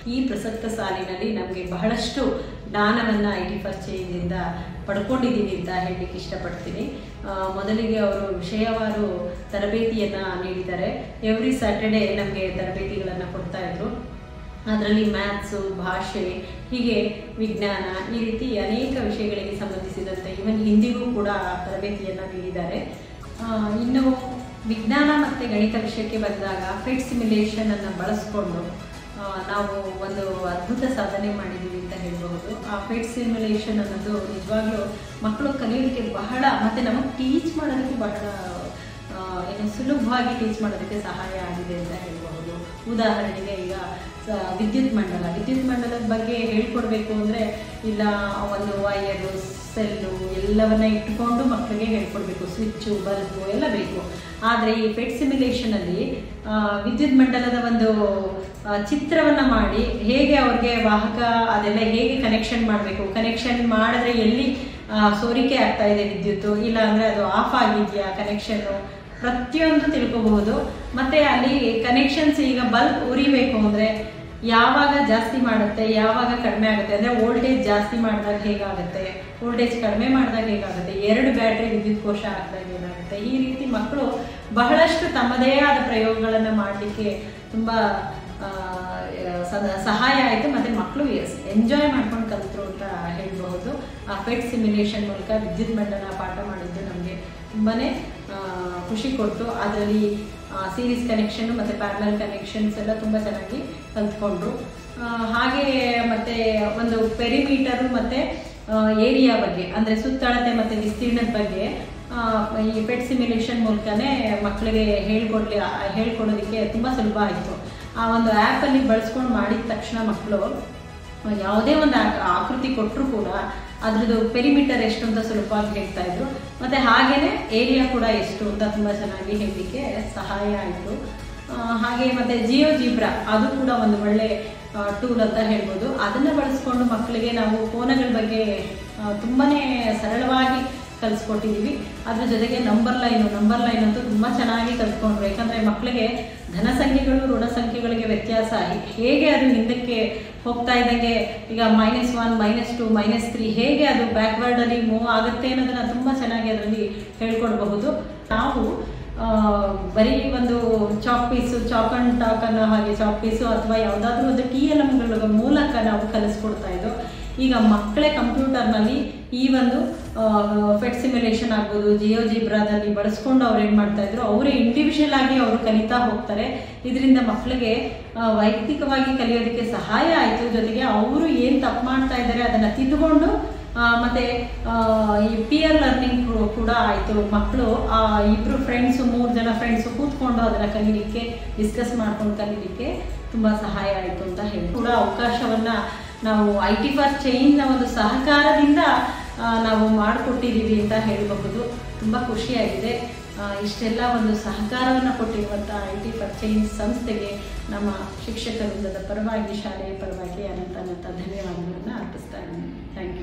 ಈ ಪ್ರಸಕ್ತ ಸಾಲಿನಲ್ಲಿ ನಮಗೆ ಬಹಳಷ್ಟು ಜ್ಞಾನವನ್ನು ಐ ಟಿ ಫಸ್ಟ್ ಚೇಂಜಿಂದ ಪಡ್ಕೊಂಡಿದ್ದೀವಿ ಅಂತ ಹೇಳಲಿಕ್ಕೆ ಇಷ್ಟಪಡ್ತೀನಿ ಆ, ಮೊದಲಿಗೆ ಅವರು ವಿಷಯವಾರು ತರಬೇತಿಯನ್ನು ನೀಡಿದ್ದಾರೆ ಎವ್ರಿ ಸ್ಯಾಟರ್ಡೇ ನಮಗೆ ತರಬೇತಿಗಳನ್ನು ಕೊಡ್ತಾ ಇದ್ರು ಅದರಲ್ಲಿ ಮ್ಯಾಥ್ಸು ಭಾಷೆ ಹೀಗೆ ವಿಜ್ಞಾನ ಈ ರೀತಿ ಅನೇಕ ವಿಷಯಗಳಿಗೆ ಸಂಬಂಧಿಸಿದಂತೆ ಇವನ್ ಹಿಂದಿಗೂ ಕೂಡ ತರಬೇತಿಯನ್ನು ನೀಡಿದ್ದಾರೆ ಆ, ಇನ್ನು ವಿಜ್ಞಾನ ಮತ್ತು ಗಣಿತ ವಿಷಯಕ್ಕೆ ಬಂದಾಗ ಫೆಡ್ ಸಿಮ್ಯುಲೇಷನ್ ಅನ್ನು ಬಳಸ್ಕೊಂಡು ಆ, ನಾವು ಒಂದು ಅದ್ಭುತ ಸಾಧನೆ ಮಾಡಿದ್ದೀವಿ ಅಂತ ಹೇಳ್ಬಹುದು ಆ ಫೆಡ್ ಸಿಮ್ಯುಲೇಷನ್ ಅನ್ನೋದು ನಿಜವಾಗ್ಲೂ ಮಕ್ಕಳು ಕಲಿಯೋದಕ್ಕೆ ಬಹಳ ಮತ್ತು ನಮಗೆ ಟೀಚ್ ಮಾಡೋದಕ್ಕೆ ಬಹಳ ಆ, ಏನು ಸುಲಭವಾಗಿ ಟೀಚ್ ಮಾಡೋದಕ್ಕೆ ಸಹಾಯ ಆಗಿದೆ ಅಂತ ಹೇಳ್ಬಹುದು ಉದಾಹರಣೆಗೆ ಈಗ ಸ- ವಿದ್ಯುತ್ ಮಂಡಲ ವಿದ್ಯುತ್ ಮಂಡಲದ ಬಗ್ಗೆ ಹೇಳ್ಕೊಡ್ಬೇಕು ಅಂದರೆ ಇಲ್ಲ ಒಂದು ವೈಯರು ಸೆಲ್ಲು ಎಲ್ಲವನ್ನ ಇಟ್ಟುಕೊಂಡು ಮಕ್ಕಳಿಗೆ ಹೇಳ್ಕೊಡ್ಬೇಕು ಸ್ವಿಚ್ಚು ಬಲ್ಬು ಎಲ್ಲ ಬೇಕು ಆದರೆ ಈ ಪೆಟ್ ಸಿಮ್ಯುಲೇಷನಲ್ಲಿ ವಿದ್ಯುತ್ ಮಂಡಲದ ಒಂದು ಆ, ಚಿತ್ರವನ್ನ ಮಾಡಿ ಹೇಗೆ ಅವ್ರಿಗೆ ವಾಹಕ ಅದೆಲ್ಲ ಹೇಗೆ ಕನೆಕ್ಷನ್ ಮಾಡಬೇಕು ಕನೆಕ್ಷನ್ ಮಾಡಿದ್ರೆ ಎಲ್ಲಿ ಆ, ಸೋರಿಕೆ ಆಗ್ತಾ ಇದೆ ವಿದ್ಯುತ್ತು ಇಲ್ಲ ಅಂದರೆ ಅದು ಆಫ್ ಆಗಿದೆಯಾ ಕನೆಕ್ಷನ್ನು ಪ್ರತಿಯೊಂದು ತಿಳ್ಕೋಬಹುದು ಮತ್ತೆ ಅಲ್ಲಿ ಕನೆಕ್ಷನ್ಸ್ ಈಗ ಬಲ್ಬ್ ಉರಿಬೇಕು ಅಂದ್ರೆ ಯಾವಾಗ ಜಾಸ್ತಿ ಮಾಡುತ್ತೆ ಯಾವಾಗ ಕಡಿಮೆ ಆಗುತ್ತೆ ಅಂದ್ರೆ ವೋಲ್ಟೇಜ್ ಜಾಸ್ತಿ ಮಾಡಿದಾಗ ಹೇಗಾಗುತ್ತೆ ವೋಲ್ಟೇಜ್ ಕಡಿಮೆ ಮಾಡಿದಾಗ ಹೇಗಾಗುತ್ತೆ ಎರಡು ಬ್ಯಾಟ್ರಿ ವಿದ್ಯುತ್ ಕೋಶ ಹಾಕಿದಾಗ ಏನಾಗುತ್ತೆ ಈ ರೀತಿ ಮಕ್ಕಳು ಬಹಳಷ್ಟು ತಮ್ಮದೇ ಆದ ಪ್ರಯೋಗಗಳನ್ನು ಮಾಡಲಿಕ್ಕೆ ತುಂಬ ಆ, ಸದ- ಸಹಾಯ ಆಯಿತು ಮತ್ತು ಮಕ್ಕಳು ಎಂಜಾಯ್ ಮಾಡ್ಕೊಂಡು ಕಲಿತರು ಅಂತ ಹೇಳ್ಬಹುದು ಆ ಪೆಟ್ ಸಿಮ್ಯುಲೇಷನ್ ಮೂಲಕ ವಿದ್ಯುತ್ ಮಂಡಲ ಪಾಠ ಮಾಡಿದ್ದು ನಮಗೆ ತುಂಬಾ ಖುಷಿ ಕೊಟ್ಟು ಅದರಲ್ಲಿ ಸೀರೀಸ್ ಕನೆಕ್ಷನ್ ಮತ್ತು ಪ್ಯಾರಲಲ್ ಕನೆಕ್ಷನ್ಸ್ ಎಲ್ಲ ತುಂಬ ಚೆನ್ನಾಗಿ ಕಲ್ತ್ಕೊಂಡ್ರು ಆ, ಹಾಗೆ ಮತ್ತು ಒಂದು ಪೆರಿಮೀಟರು ಮತ್ತು ಏರಿಯಾ ಬಗ್ಗೆ ಅಂದರೆ ಸುತ್ತಳತೆ ಮತ್ತು ವಿಸ್ತೀರ್ಣದ ಬಗ್ಗೆ ಆ, ಈ ಪೆಟ್ ಸಿಮ್ಯುಲೇಷನ್ ಮೂಲಕನೇ ಮಕ್ಕಳಿಗೆ ಹೇಳ್ಕೊಡ್ಲಿ ಹೇಳ್ಕೊಡೋದಕ್ಕೆ ತುಂಬ ಸುಲಭ ಆಯಿತು ಆ ಒಂದು ಆ್ಯಪಲ್ಲಿ ಬಳಸ್ಕೊಂಡು ಮಾಡಿದ ತಕ್ಷಣ ಮಕ್ಕಳು ಯಾವುದೇ ಒಂದು ಆಕ- ಆಕೃತಿ ಕೊಟ್ಟರು ಕೂಡ ಅದ್ರದ್ದು ಪೆರಿಮೀಟರ್ ಎಷ್ಟು ಅಂತ ಸುಲಭವಾಗಿ ಹೇಳ್ತಾ ಇದ್ರು ಮತ್ತೆ ಹಾಗೇನೆ ಏರಿಯಾ ಕೂಡ ಎಷ್ಟು ಅಂತ ತುಂಬಾ ಚೆನ್ನಾಗಿ ಹೇಳಲಿಕ್ಕೆ ಸಹಾಯ ಆಯಿತು ಹಾಗೆ ಮತ್ತೆ ಜಿಯೋ ಜಿಬ್ರಾ ಅದು ಕೂಡ ಒಂದು ಒಳ್ಳೆ ಟೂಲ್ ಅಂತ ಹೇಳ್ಬೋದು ಅದನ್ನ ಬಳಸ್ಕೊಂಡು ಮಕ್ಕಳಿಗೆ ನಾವು ಫೋನಗಳ ಬಗ್ಗೆ ಆ, ತುಂಬಾನೇ ಸರಳವಾಗಿ ಕಲಿಸ್ಕೊಟ್ಟಿದ್ದೀವಿ ಅದ್ರ ಜೊತೆಗೆ ನಂಬರ್ ಲೈನು ನಂಬರ್ ಲೈನ್ ಅಂತೂ ತುಂಬ ಚೆನ್ನಾಗಿ ಕಲ್ತ್ಕೊಂಡ್ರು ಯಾಕಂದರೆ ಮಕ್ಕಳಿಗೆ ಧನ ಸಂಖ್ಯೆಗಳು ಋಣ ಸಂಖ್ಯೆಗಳಿಗೆ ವ್ಯತ್ಯಾಸ ಹೇಗೆ ಅದು ಹಿಂದಕ್ಕೆ ಹೋಗ್ತಾ ಇದ್ದಂಗೆ ಈಗ minus one minus two minus three ಹೇಗೆ ಅದು ಬ್ಯಾಕ್ವರ್ಡಲ್ಲಿ ಮೂವ್ ಆಗುತ್ತೆ ಅನ್ನೋದನ್ನ ತುಂಬ ಚೆನ್ನಾಗಿ ಅದರಲ್ಲಿ ಹೇಳ್ಕೊಡ್ಬಹುದು ನಾವು ಆ, ಬರೀ ಒಂದು chalk piece chalk and talk ಅನ್ನೋ ಹಾಗೆ ಚಾಕ್ ಪೀಸು ಅಥವಾ ಯಾವುದಾದ್ರೂ ಒಂದು ಟಿ ಎಲ್ ಎಮ್ಗಳ ಮೂಲಕ ನಾವು ಕಲಿಸ್ಕೊಡ್ತಾ ಇದ್ದೋ ಈಗ ಮಕ್ಕಳೇ ಕಂಪ್ಯೂಟರ್ನಲ್ಲಿ ಈ ಒಂದು ಫೆಟ್ ಸಿಮ್ಯುಲೇಷನ್ ಆಗ್ಬೋದು ಜಿಯೋ ಜಿಬ್ರಾದಲ್ಲಿ ಬಳಸ್ಕೊಂಡು ಅವ್ರು ಏನು ಮಾಡ್ತಾ ಇದ್ರು ಅವರೇ ಇಂಡಿವಿಜುವಲ್ ಆಗಿ ಅವರು ಕಲಿತಾ ಹೋಗ್ತಾರೆ ಇದರಿಂದ ಮಕ್ಕಳಿಗೆ ಆ, ವೈಯಕ್ತಿಕವಾಗಿ ಕಲಿಯೋದಕ್ಕೆ ಸಹಾಯ ಆಯಿತು ಜೊತೆಗೆ ಅವರು ಏನು ತಪ್ಪು ಮಾಡ್ತಾ ಇದ್ದಾರೆ ಅದನ್ನು ತಿದ್ದುಕೊಂಡು ಆ, ಮತ್ತೆ ಆ, ಈ ಪಿಯರ್ ಲರ್ನಿಂಗ್ ಕೂಡ ಆಯಿತು ಮಕ್ಕಳು ಇಬ್ಬರು ಫ್ರೆಂಡ್ಸು ಮೂರು ಜನ ಫ್ರೆಂಡ್ಸು ಕೂತ್ಕೊಂಡು ಅದನ್ನು ಕಲೀಲಿಕ್ಕೆ ಡಿಸ್ಕಸ್ ಮಾಡ್ಕೊಂಡು ಕಲೀಲಿಕ್ಕೆ ತುಂಬ ಸಹಾಯ ಆಯಿತು ಅಂತ ಹೇಳಿ ಕೂಡ ಅವಕಾಶವನ್ನು ನಾವು ಐ ಟಿ ಫಾರ್ ಚೇಂಜ್ನ ಒಂದು ಸಹಕಾರದಿಂದ ಆ, ನಾವು ಮಾಡಿಕೊಟ್ಟಿದ್ದೀವಿ ಅಂತ ಹೇಳಬಹುದು ತುಂಬ ಖುಷಿಯಾಗಿದೆ ಆ, ಇಷ್ಟೆಲ್ಲ ಒಂದು ಸಹಕಾರವನ್ನು ಕೊಟ್ಟಿರುವಂಥ ಐ ಟಿ ಫಾರ್ ಚೇಂಜ್ ಸಂಸ್ಥೆಗೆ ನಮ್ಮ ಶಿಕ್ಷಕ ವೃಂದದ ಪರವಾಗಿ ಶಾಲೆಯ ಪರವಾಗಿ ಅನಂತ ಅನಂತ ಧನ್ಯವಾದಗಳನ್ನು ಅರ್ಪಿಸ್ತಾ ಇದ್ದೀನಿ ಥ್ಯಾಂಕ್ ಯು